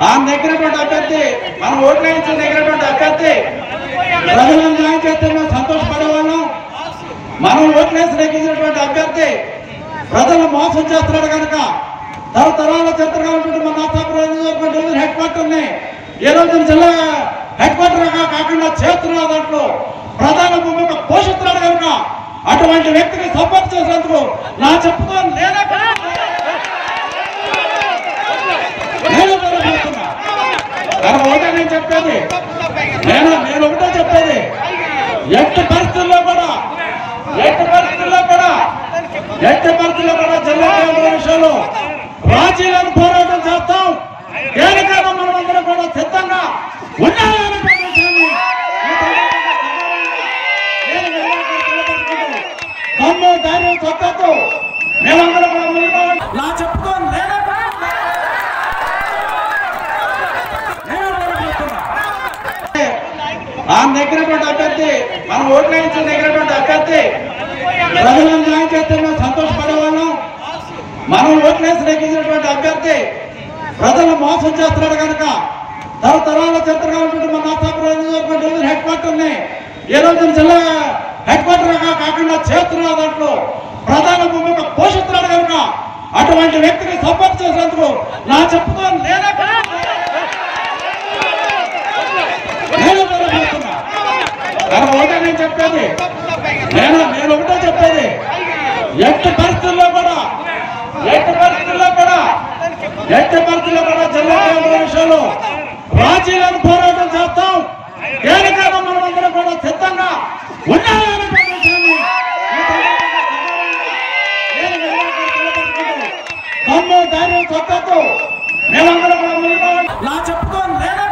ఆ నెగ్గినటువంటి అభ్యర్థి మనం ఓట్లు వేయించిన నెగ్గినటువంటి అభ్యర్థి ప్రజలను న్యాయం చేస్తే మేము సంతోషపడే వాళ్ళం మనం ఓట్లు వేసి నెగ్గించినటువంటి అభ్యర్థి ప్రజలను మోసం చేస్తున్నాడు కనుక తరతరాల చరిత్రగా ఉన్నటువంటి మన నాసాపురం హెడ్ క్వార్టర్ని ఈ రోజు జిల్లా హెడ్ క్వార్టర్ గా కాకుండా చేస్తున్న దాంట్లో ప్రధాన భూమిక పోషిస్తున్నాడు కనుక అటువంటి వ్యక్తికి సపోర్ట్ చేసినందుకు నా చెప్పుతో నేనే నేను చెప్తున్నా. కనుక ఒకటే నేను చెప్పేది నేను నేను ఒకటే చెప్పేది ఎట్టి పరిస్థితుల్లో కూడా ఎట్టి పరిస్థితుల్లో కూడా ఎట్టి పరిస్థితుల్లో కూడా జిల్లా కేంద్ర విషయంలో రాజీలను పోరాటం చేస్తాం దేనికైనా మనం అందరం కూడా సిద్ధంగా ఉన్నామనేటువంటి విషయాన్ని ఈ సందర్భంగా నేను మీ అందరికీ తెలియజేసుకుంటూ, దమ్ము ధైర్యం సత్తతో మేమందరం కూడా ముందుకు పోవాలి. నా చెప్పుతో నేనే ఆ నెగ్గినటువంటి అభ్యర్థి మనం ఓట్లు వేయించిన నెగ్గినటువంటి అభ్యర్థి ప్రజలను న్యాయం చేస్తే మేము సంతోషపడే వాళ్ళం మనం ఓట్లు వేసి నెగ్గించినటువంటి అభ్యర్థి ప్రజలను మోసం చేస్తున్నాడు కనుక తరతరాల చరిత్రగా ఉన్నటువంటి మన నాసాపురం హెడ్ క్వార్టర్ని ఈ రోజు జిల్లా హెడ్ క్వార్టర్ గా కాకుండా చేస్తున్న దాంట్లో ప్రధాన భూమిక పోషిస్తున్నాడు కనుక అటువంటి వ్యక్తికి సపోర్ట్ చేసినందుకు నా చెప్పుతో నేనే నేను చెప్తున్నా. కనుక ఒకటే నేను చెప్పేది నేను నేను ఒకటే చెప్పేది ఎట్టి పరిస్థితుల్లో కూడా ఎట్టి పరిస్థితుల్లో కూడా ఎట్టి పరిస్థితుల్లో కూడా జిల్లా కేంద్ర విషయంలో రాజీలను పోరాటం చేస్తాం దేనికైనా మనం అందరం కూడా సిద్ధంగా ఉన్నామనేటువంటి విషయాన్ని ఈ సందర్భంగా నేను మీ అందరికీ తెలియజేసుకుంటూ, దమ్ము ధైర్యం సత్తతో మేమందరం కూడా ముందుకు పోవాలి. నా చెప్పుతో నేనే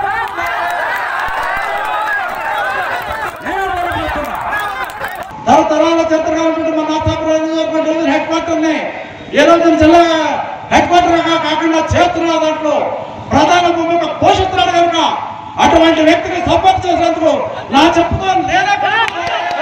తరతరాల చరిత్రగా ఉన్నటువంటి మన నాసాపురం హెడ్ క్వార్టర్ని ఈ రోజు జిల్లా హెడ్ క్వార్టర్ గా కాకుండా చేస్తున్న దాంట్లో ప్రధాన భూమిక పోషిస్తున్నాడు కనుక అటువంటి వ్యక్తికి సపోర్ట్ చేసినందుకు నా చెప్పుతో నేనే